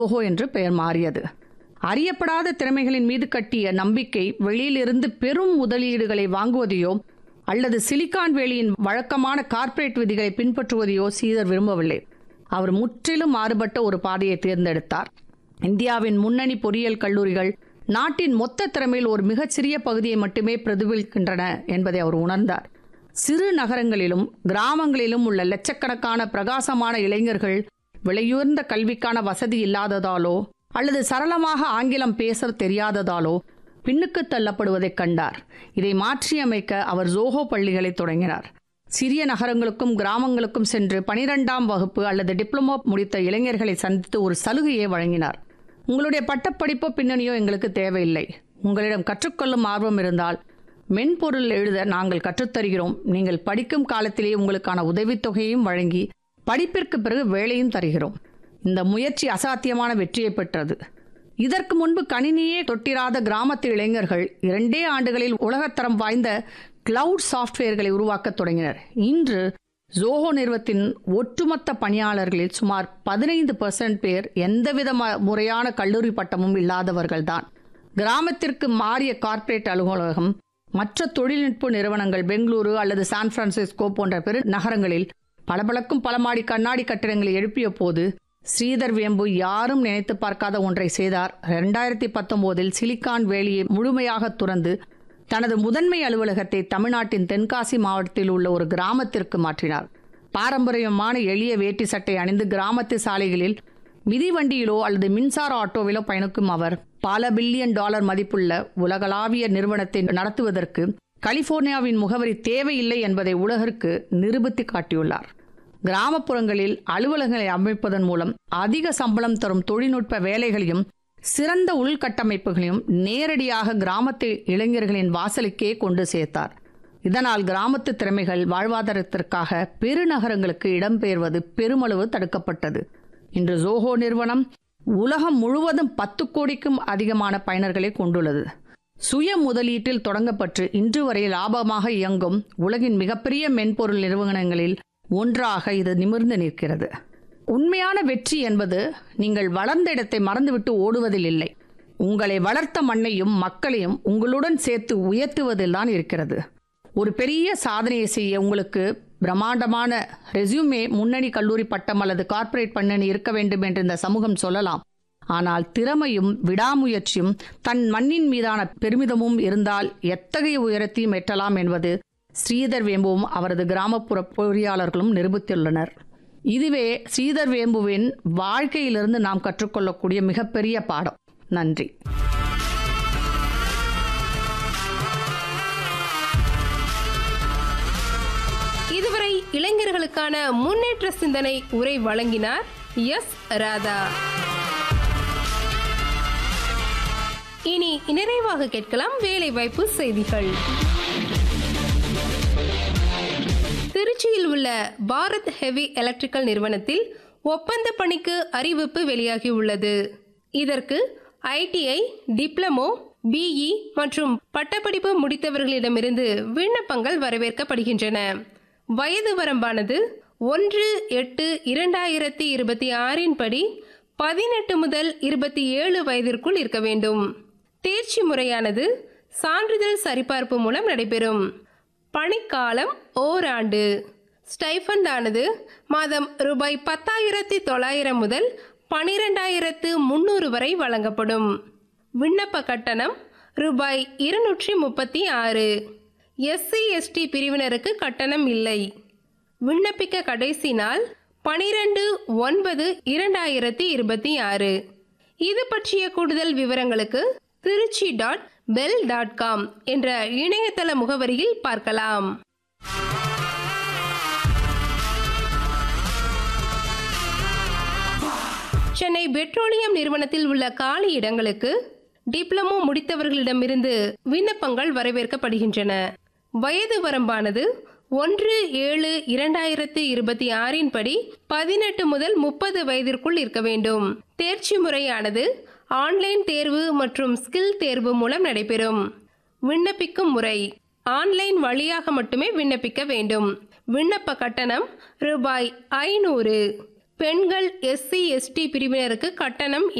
ஓஹோ என்று பெயர் மாறியது அறியப்படாத திறமைகளின் மீது கட்டிய நம்பிக்கை வெளியிலிருந்து பெரும் முதலீடுகளை வாங்குவதையோ அல்லது சிலிக்கான் வேலியின் வழக்கமான கார்ப்பரேட் விதிகளை பின்பற்றுவதையோ சீதர் விரும்பவில்லை அவர் முற்றிலும் மாறுபட்ட ஒரு பாதையை தேர்ந்தெடுத்தார் இந்தியாவின் முன்னணி பொறியியல் கல்லூரிகள் நாட்டின் மொத்த திறமையில் ஒரு மிகச்சிறிய பகுதியை மட்டுமே பிரதிபலிக்கின்றன என்பதை அவர் உணர்ந்தார் சிறு நகரங்களிலும் கிராமங்களிலும் உள்ள லட்சக்கணக்கான பிரகாசமான இளைஞர்கள் விலையுயர்ந்த கல்விக்கான வசதி இல்லாததாலோ அல்லது சரளமாக ஆங்கிலம் பேச தெரியாததாலோ பின்னுக்கு தள்ளப்படுவதைக் கண்டார் இதை மாற்றியமைக்க அவர் ஜோஹோ பள்ளிகளை தொடங்கினார் சிறிய நகரங்களுக்கும் கிராமங்களுக்கும் சென்று பனிரெண்டாம் வகுப்பு அல்லது டிப்ளமோ முடித்த இளைஞர்களை சந்தித்து ஒரு சலுகையை வழங்கினார் உங்களுடைய பட்டப்படிப்போ பின்னணியோ எங்களுக்கு தேவையில்லை உங்களிடம் கற்றுக்கொள்ளும் ஆர்வம் இருந்தால் மென்பொருள் எழுத நாங்கள் கற்றுத்தருகிறோம் நீங்கள் படிக்கும் காலத்திலே உங்களுக்கான உதவித்தொகையும் வழங்கி படிப்பிற்கு பிறகு வேலையும் தருகிறோம் இந்த முயற்சி அசாத்தியமான வெற்றியை பெற்றது இதற்கு முன்பு கணினியே தொட்டிராத கிராமத்து இளைஞர்கள் இரண்டே ஆண்டுகளில் உலகத்தரம் வாய்ந்த கிளவுட் சாஃப்ட்வேர்களை உருவாக்கத் தொடங்கினர் இன்று ஜோஹோ நிறுவனத்தின் ஒட்டுமொத்த பணியாளர்களில் சுமார் பதினைந்து பெர்சன்ட் பேர் எந்தவித ம- முறையான கல்லூரி பட்டமும் இல்லாதவர்கள்தான் கிராமத்திற்கு மாறிய கார்ப்பரேட் அலுவலகம் மற்ற தொழில்நுட்ப நிறுவனங்கள் பெங்களூரு அல்லது சான் பிரான்சிஸ்கோ போன்ற பெரு நகரங்களில் பளபளக்கும் பலமாடி கண்ணாடி கட்டிடங்களை எழுப்பிய போது ஸ்ரீதர் வேம்பு யாரும் நினைத்து பார்க்காத ஒன்றை செய்தார் ரெண்டாயிரத்தி பத்தொன்பதில் சிலிக்கான் வேலியை முழுமையாக துறந்து தனது முதன்மை அலுவலகத்தை தமிழ்நாட்டின் தென்காசி மாவட்டத்தில் உள்ள ஒரு கிராமத்திற்கு மாற்றினார் பாரம்பரியமான எளிய வேட்டி சட்டை அணிந்து கிராமத்து சாலைகளில் மிதிவண்டியிலோ அல்லது மின்சார ஆட்டோவிலோ பயணிக்கும் அவர் பல பில்லியன் டாலர் மதிப்புள்ள உலகளாவிய நிறுவனத்தை நடத்துவதற்கு கலிபோர்னியாவின் முகவரி தேவையில்லை என்பதை உலகிற்கு நிரூபித்து காட்டியுள்ளார் கிராமப்புறங்களில் அலுவலகங்களை அமைப்பதன் மூலம் அதிக சம்பளம் தரும் தொழில்நுட்ப வேலைகளையும் சிறந்த உள்கட்டமைப்புகளையும் நேரடியாக கிராமத்து இளைஞர்களின் வாசலுக்கே கொண்டு சேர்த்தார் இதனால் கிராமத்து திறமைகள் வாழ்வாதாரத்திற்காக பெருநகரங்களுக்கு இடம்பெயர்வது பெருமளவு தடுக்கப்பட்டது இன்று ஜோஹோ நிறுவனம் உலகம் முழுவதும் பத்து கோடிக்கும் அதிகமான பயனர்களை கொண்டுள்ளது சுய முதலீட்டில் தொடங்கப்பட்டு இன்று வரை லாபமாக இயங்கும் உலகின் மிகப்பெரிய மென்பொருள் நிறுவனங்களில் ஒன்றாக இது நிமிர்ந்து நிற்கிறது உண்மையான வெற்றி என்பது நீங்கள் வளர்ந்த இடத்தை மறந்துவிட்டு ஓடுவதில் இல்லை உங்களை வளர்த்த மண்ணையும் மக்களையும் உங்களுடன் சேர்த்து உயர்த்துவதில்தான் இருக்கிறது ஒரு பெரிய சாதனையை செய்ய உங்களுக்கு பிரம்மாண்டமான ரெஸ்யூமே முன்னணி கல்லூரி பட்டம் அல்லது கார்ப்பரேட் பண்ணணி இருக்க வேண்டும் என்று இந்த சமூகம் சொல்லலாம் ஆனால் திறமையும் விடாமுயற்சியும் தன் மண்ணின் மீதான பெருமிதமும் இருந்தால் எத்தகைய உயரத்தையும் எட்டலாம் என்பது ஸ்ரீதர் வேம்புவும் அவரது கிராமப்புற பொறியாளர்களும் நிரூபித்துள்ளனர் இதுவே ஸ்ரீதர் வேம்புவின் வாழ்க்கையிலிருந்து நாம் கற்றுக்கொள்ளக்கூடிய மிகப்பெரிய பாடம் நன்றி இதுவரை இளைஞர்களுக்கான முன்னேற்ற சிந்தனை உரை வழங்கினார் எஸ் ராதா இனி நிறைவாக கேட்கலாம் வேலைவாய்ப்பு செய்திகள் திருச்சியில் உள்ள பாரத் ஹெவி எலக்ட்ரிக்கல் நிறுவனத்தில் ஒப்பந்த பணிக்கு அறிவிப்பு வெளியாகியுள்ளது இதற்கு ஐடிஐ டிப்ளமோ பிஇ மற்றும் பட்டப்படிப்பு முடித்தவர்களிடமிருந்து விண்ணப்பங்கள் வரவேற்கப்படுகின்றன வயது வரம்பானது ஒன்று எட்டு இரண்டாயிரத்தி இருபத்தி ஆறின் படி பதினெட்டு முதல் இருபத்தி ஏழு வயதிற்குள் இருக்க வேண்டும் தேர்ச்சி முறையானது சான்றிதழ் சரிபார்ப்பு மூலம் நடைபெறும் பணிக்காலம் ஓராண்டு ஸ்டைஃபண்ட் ஆனது மாதம் ரூபாய் பத்தாயிரத்தி தொள்ளாயிரம் முதல் பனிரெண்டாயிரத்து முன்னூறு வரை வழங்கப்படும் விண்ணப்ப கட்டணம் ரூபாய் இருநூற்றி முப்பத்தி ஆறு எஸ்சி எஸ்டி பிரிவினருக்கு கட்டணம் இல்லை விண்ணப்பிக்க கடைசி நாள் பனிரெண்டு ஒன்பது இரண்டாயிரத்தி இருபத்தி ஆறு இது பற்றிய கூடுதல் விவரங்களுக்கு Trichy dot BHEL dot com என்ற இணையதள முகவரியில் பார்க்கலாம் சென்னை பெட்ரோலியம் நிறுவனத்தில் உள்ள காலி இடங்களுக்கு டிப்ளமோ முடித்தவர்களிடமிருந்து விண்ணப்பங்கள் வரவேற்கப்படுகின்றன வயது வரம்பானது ஒன்று ஏழு இரண்டாயிரத்தி இருபத்தி ஆறின் படி பதினெட்டு முதல் முப்பது வயதிற்குள் இருக்க வேண்டும் தேர்ச்சி முறையானது ஆன்லைன் தேர்வு மற்றும் ஸ்கில் தேர்வு மூலம் நடைபெறும் விண்ணப்பிக்கும் முறை ஆன்லைன் வழியாக மட்டுமே விண்ணப்பிக்க வேண்டும் விண்ணப்ப கட்டணம் ரூபாய் ஐநூறு பெண்கள் எஸ்சி எஸ்டி பிரிவினருக்கு கட்டணம்